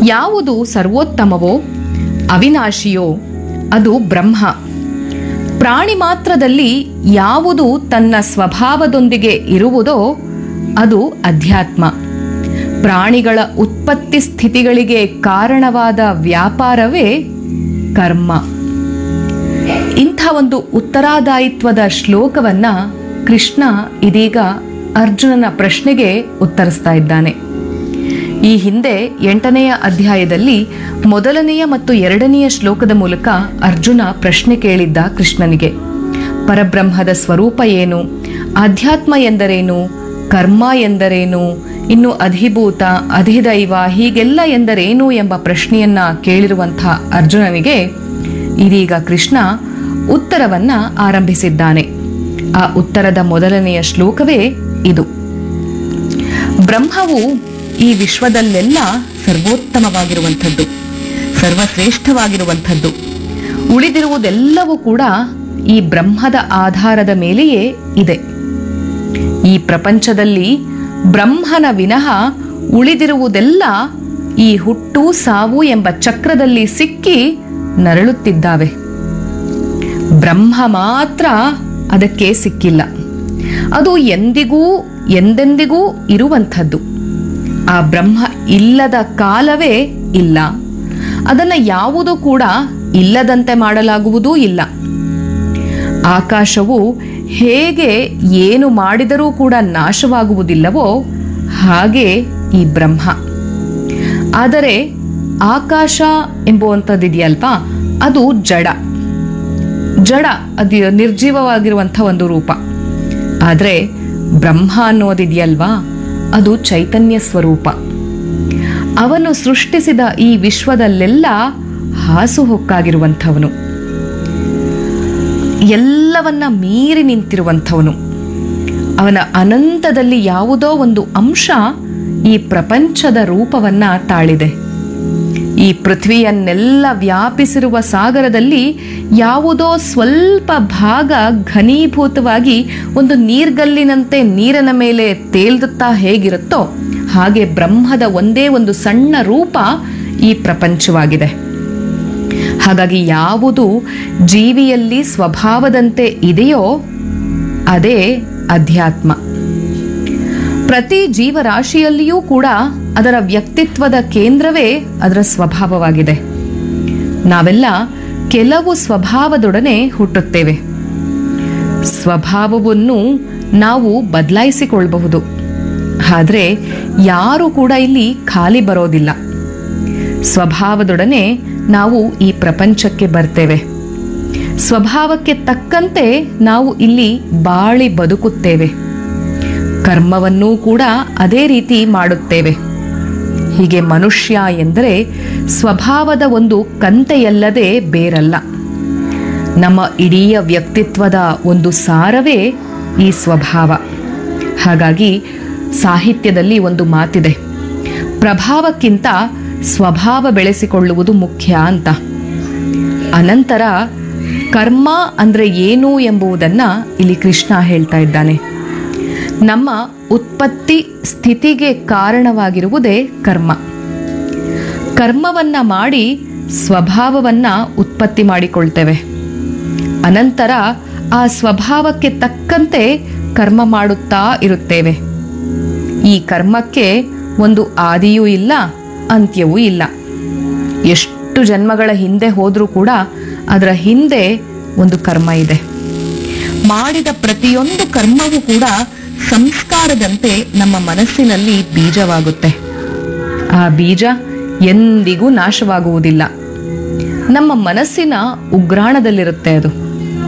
ಯಾವುದು ಸರ್ವೋತ್ತಮವೋ ಅವಿನಾಶಿಯೋ ಅದು ಬ್ರಹ್ಮ ಪ್ರಾಣಿ ಮಾತ್ರದಲ್ಲಿ ಯಾವುದು ತನ್ನ ಸ್ವಭಾವದೊಂದಿಗೆ ಇರುವುದೋ ಅದು ಅಧ್ಯಾತ್ಮ ಪ್ರಾಣಿಗಳ ಉತ್ಪತ್ತಿ ಸ್ಥಿತಿಗಳಿಗೆ ಕಾರಣವಾದ ವ್ಯಾಪಾರವೇ ಕರ್ಮ ಇಂಥ ಒಂದು ಉತ್ತರಾದಾಯಿತ್ವದ ಶ್ಲೋಕವನ್ನ ಕೃಷ್ಣ ಇದೀಗ ಅರ್ಜುನನ ಪ್ರಶ್ನೆಗೆ ಉತ್ತರಿಸ್ತಾ ಇದ್ದಾನೆ ಈ ಹಿಂದೆ ಎಂಟನೆಯ ಅಧ್ಯಾಯದಲ್ಲಿ ಮೊದಲನೆಯ ಮತ್ತು ಎರಡನೆಯ ಶ್ಲೋಕದ ಮೂಲಕ ಅರ್ಜುನ ಪ್ರಶ್ನೆ ಕೇಳಿದ್ದ ಕೃಷ್ಣನಿಗೆ ಪರಬ್ರಹ್ಮದ ಸ್ವರೂಪ ಏನು ಆಧ್ಯಾತ್ಮ ಎಂದರೇನು ಕರ್ಮ ಎಂದರೇನು ಇನ್ನು ಅಧಿಭೂತ ಅಧಿದೈವ ಹೀಗೆಲ್ಲ ಎಂದರೇನು ಎಂಬ ಪ್ರಶ್ನೆಯನ್ನ ಕೇಳಿರುವಂಥ ಅರ್ಜುನನಿಗೆ ಇದೀಗ ಕೃಷ್ಣ ಉತ್ತರವನ್ನ ಆರಂಭಿಸಿದ್ದಾನೆ ಆ ಉತ್ತರದ ಮೊದಲನೆಯ ಶ್ಲೋಕವೇ ಇದು ಬ್ರಹ್ಮವು ಈ ವಿಶ್ವದಲ್ಲೆಲ್ಲ ಸರ್ವೋತ್ತಮವಾಗಿರುವಂಥದ್ದು ಸರ್ವಶ್ರೇಷ್ಠವಾಗಿರುವಂಥದ್ದು ಉಳಿದಿರುವುದೆಲ್ಲವೂ ಕೂಡ ಈ ಬ್ರಹ್ಮದ ಆಧಾರದ ಮೇಲೆಯೇ ಇದೆ ಈ ಪ್ರಪಂಚದಲ್ಲಿ ಬ್ರಹ್ಮನ ವಿನಃ ಉಳಿದಿರುವುದೆಲ್ಲ ಈ ಹುಟ್ಟು ಸಾವು ಎಂಬ ಚಕ್ರದಲ್ಲಿ ಸಿಕ್ಕಿ ನರಳುತ್ತಿದ್ದಾವೆ ಬ್ರಹ್ಮ ಮಾತ್ರ ಅದಕ್ಕೆ ಸಿಕ್ಕಿಲ್ಲ ಅದು ಎಂದಿಗೂ ಎಂದೆಂದಿಗೂ ಇರುವಂಥದ್ದು ಆ ಬ್ರಹ್ಮ ಇಲ್ಲದ ಕಾಲವೇ ಇಲ್ಲ ಅದನ್ನು ಯಾವುದೂ ಕೂಡ ಇಲ್ಲದಂತೆ ಮಾಡಲಾಗುವುದೂ ಇಲ್ಲ ಆಕಾಶವು ಹೇಗೆ ಏನು ಮಾಡಿದರೂ ಕೂಡ ನಾಶವಾಗುವುದಿಲ್ಲವೋ ಹಾಗೆ ಈ ಬ್ರಹ್ಮ ಆದರೆ ಆಕಾಶ ಎಂಬುವಂಥದ್ದಿದೆಯಲ್ವಾ ಅದು ಜಡ ಜಡ ಅದು ನಿರ್ಜೀವವಾಗಿರುವಂಥ ಒಂದು ರೂಪ ಆದರೆ ಬ್ರಹ್ಮ ಅನ್ನೋದಿದೆಯಲ್ವಾ ಅದು ಚೈತನ್ಯ ಸ್ವರೂಪ ಅವನು ಸೃಷ್ಟಿಸಿದ ಈ ವಿಶ್ವದಲ್ಲೆಲ್ಲ ಹಾಸುಹೊಕ್ಕಾಗಿರುವಂಥವನು ಎಲ್ಲವನ್ನ ಮೀರಿ ನಿಂತಿರುವಂಥವನು ಅವನ ಅನಂತದಲ್ಲಿ ಯಾವುದೋ ಒಂದು ಅಂಶ ಈ ಪ್ರಪಂಚದ ರೂಪವನ್ನ ತಾಳಿದೆ ಈ ಪೃಥ್ವಿಯನ್ನೆಲ್ಲ ವ್ಯಾಪಿಸಿರುವ ಸಾಗರದಲ್ಲಿ ಯಾವುದೋ ಸ್ವಲ್ಪ ಭಾಗ ಘನೀಭೂತವಾಗಿ ಒಂದು ನೀರ್ಗಲ್ಲಿನಂತೆ ನೀರಿನ ಮೇಲೆ ತೇಲ್ದುತ್ತಾ ಹೇಗಿರುತ್ತೋ ಹಾಗೆ ಬ್ರಹ್ಮದ ಒಂದೇ ಒಂದು ಸಣ್ಣ ರೂಪ ಈ ಪ್ರಪಂಚವಾಗಿದೆ ಹಾಗಾಗಿ ಯಾವುದು ಜೀವಿಯಲ್ಲಿ ಸ್ವಭಾವದಂತೆ ಇದೆಯೋ ಅದೇ ಅಧ್ಯಾತ್ಮ ಪ್ರತಿ ಜೀವರಾಶಿಯಲ್ಲಿಯೂ ಕೂಡ ಅದರ ವ್ಯಕ್ತಿತ್ವದ ಕೇಂದ್ರವೇ ಅದರ ಸ್ವಭಾವವಾಗಿದೆ ನಾವೆಲ್ಲ ಕೆಲವು ಸ್ವಭಾವದೊಡನೆ ಹುಟ್ಟುತ್ತೇವೆ ಸ್ವಭಾವವನ್ನು ನಾವು ಬದಲಾಯಿಸಿಕೊಳ್ಳಬಹುದು ಆದರೆ ಯಾರು ಕೂಡ ಇಲ್ಲಿ ಖಾಲಿ ಬರೋದಿಲ್ಲ ಸ್ವಭಾವದೊಡನೆ ನಾವು ಈ ಪ್ರಪಂಚಕ್ಕೆ ಬರ್ತೇವೆ ಸ್ವಭಾವಕ್ಕೆ ತಕ್ಕಂತೆ ನಾವು ಇಲ್ಲಿ ಬಾಳಿ ಬದುಕುತ್ತೇವೆ ಕರ್ಮವನ್ನೂ ಕೂಡ ಅದೇ ರೀತಿ ಮಾಡುತ್ತೇವೆ ಹೀಗೆ ಮನುಷ್ಯ ಎಂದರೆ ಸ್ವಭಾವದ ಒಂದು ಕಂತೆಯಲ್ಲದೆ ಬೇರಲ್ಲ ನಮ್ಮ ಇಡೀ ವ್ಯಕ್ತಿತ್ವದ ಒಂದು ಸಾರವೇ ಈ ಸ್ವಭಾವ ಹಾಗಾಗಿ ಸಾಹಿತ್ಯದಲ್ಲಿ ಒಂದು ಮಾತಿದೆ ಪ್ರಭಾವಕ್ಕಿಂತ ಸ್ವಭಾವ ಬೆಳೆಸಿಕೊಳ್ಳುವುದು ಮುಖ್ಯ ಅಂತ ಅನಂತರ ಕರ್ಮ ಅಂದ್ರೆ ಏನು ಎಂಬುದನ್ನ ಇಲ್ಲಿ ಕೃಷ್ಣ ಹೇಳ್ತಾ ಇದ್ದಾನೆ ನಮ್ಮ ಉತ್ಪತ್ತಿ ಸ್ಥಿತಿಗೆ ಕಾರಣವಾಗಿರುವುದೇ ಕರ್ಮ ಕರ್ಮವನ್ನ ಮಾಡಿ ಸ್ವಭಾವವನ್ನ ಉತ್ಪತ್ತಿ ಮಾಡಿಕೊಳ್ತೇವೆ ಅನಂತರ ಆ ಸ್ವಭಾವಕ್ಕೆ ತಕ್ಕಂತೆ ಕರ್ಮ ಮಾಡುತ್ತಾ ಇರುತ್ತೇವೆ ಈ ಕರ್ಮಕ್ಕೆ ಒಂದು ಆದಿಯೂ ಇಲ್ಲ ಅಂತ್ಯವೂ ಇಲ್ಲ ಎಷ್ಟು ಜನ್ಮಗಳ ಹಿಂದೆ ಹೋದರೂ ಕೂಡ ಅದರ ಹಿಂದೆ ಒಂದು ಕರ್ಮ ಇದೆ ಮಾಡಿದ ಪ್ರತಿಯೊಂದು ಕರ್ಮವೂ ಕೂಡ ಸಂಸ್ಕಾರದಂತೆ ನಮ್ಮ ಮನಸ್ಸಿನಲ್ಲಿ ಬೀಜವಾಗುತ್ತೆ ಆ ಬೀಜ ಎಂದಿಗೂ ನಾಶವಾಗುವುದಿಲ್ಲ ನಮ್ಮ ಮನಸ್ಸಿನ ಉಗ್ರಾಣದಲ್ಲಿರುತ್ತೆ ಅದು